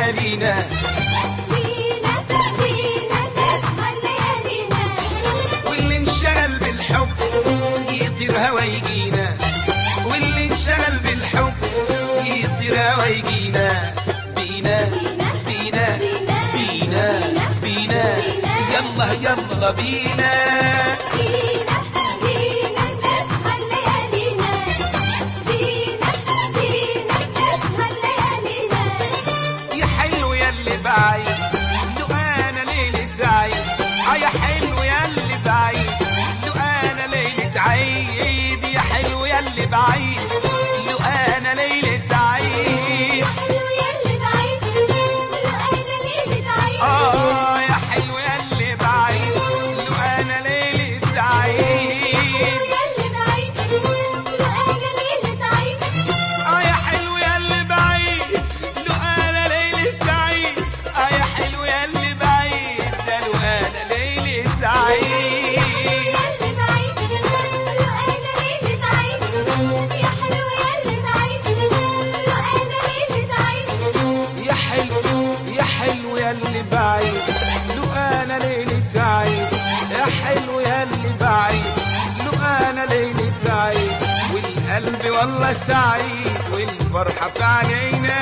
ليالينا بينا بينا نسهر ليالينا واللي انشغل بالحب يطير هوا يجينا واللي انشغل بالحب يطير هوا يجينا بينا بينا بينا بينا بينا بينا يلا يلا بينا بينا بينا نسهر ليالينا بينا بينا نسهر ليالينا يا حلو يا اللي بعيد لو انا ليلة عيد اه يا حلو يا اللي بعيد لو انا ليلة عيد يا حلو يا اللي بعيد لو انا ليلة عيد حلو يلي بعيد لو انا ليلة عيد اه يا حلو يا اللي بعيد لو انا ليلة عيد يلي بعيد لو انا ليلة عيد اه يا حلو يا اللي بعيد لو انا ليلة عيد اه يا حلو يا اللي بعيد ده لو انا ليلة عيد يلي بعيد لو انا ليلة عيد يا حلو يلي بعيد لو انا ليلة عيد يا حلو يا حلو يا اللي بعيد لو انا ليلة عيد يا حلو يا اللي بعيد لو انا ليلة عيد والقلب والله سعيد والفرحة في عينينا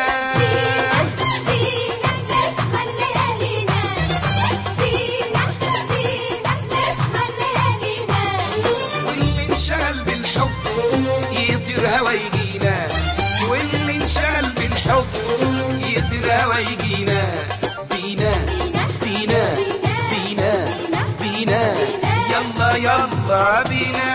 بينا نسهر ليالينا بينا بينا نسهر ليالينا واللي انشغل بالحب يطير هوا يجينا واللي انشغل بالحب يطير هوا يجينا بينا بينا بينا بينا يلا يلا بينا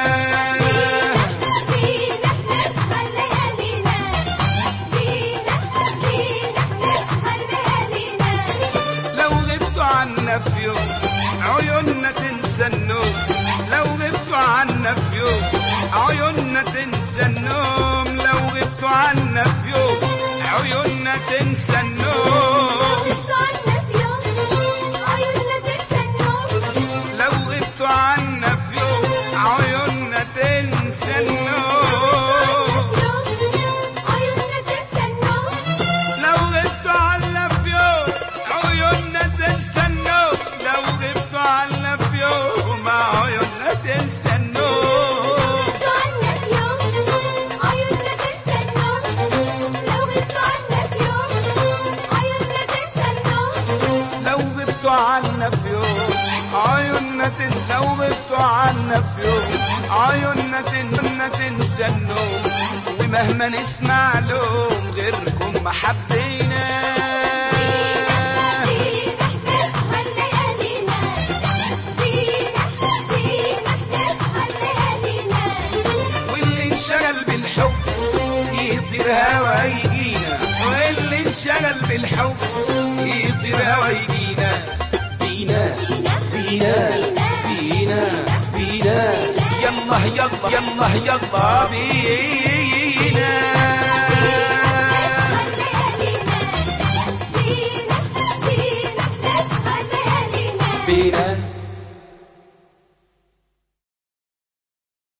بينا نسهر ليالينا بينا بينا نسهر ليالينا لو غبتوا عنا في يوم عيوننا تنسى النوم لو غبتوا عنا في يوم عيوننا تنسى النوم لو غبتوا عنا في يوم عيوننا تنسى النوم غبتوا عنا في يوم عيوننا تنسى النوم لو غبتوا عنا في يوم عيوننا تنسى النوم عيوننا تنسى النوم لو غبتوا عنا في يوم عيوننا تنسى النوم لو غبتوا عنا في يوم عيوننا تنسى النوم غبتوا عنا في يوم عيوننا تنسى النوم لو غبتوا عنا في يوم عيوننا تنسى النوم لو غبتوا عنا في يوم عيوننا تن لو غبتوا عنا في يوم عيوننا تن تنسى النوم ومهما نسمع لهم غيركم ما حبينا بينا نسهر ليالينا بينا بينا نسهر ليالينا واللي انشغل بالحب يطير هوا يجينا واللي انشغل بالحب يطير هوا يجينا بينا بينا بينا بينا يلا يلا يلا يلا بينا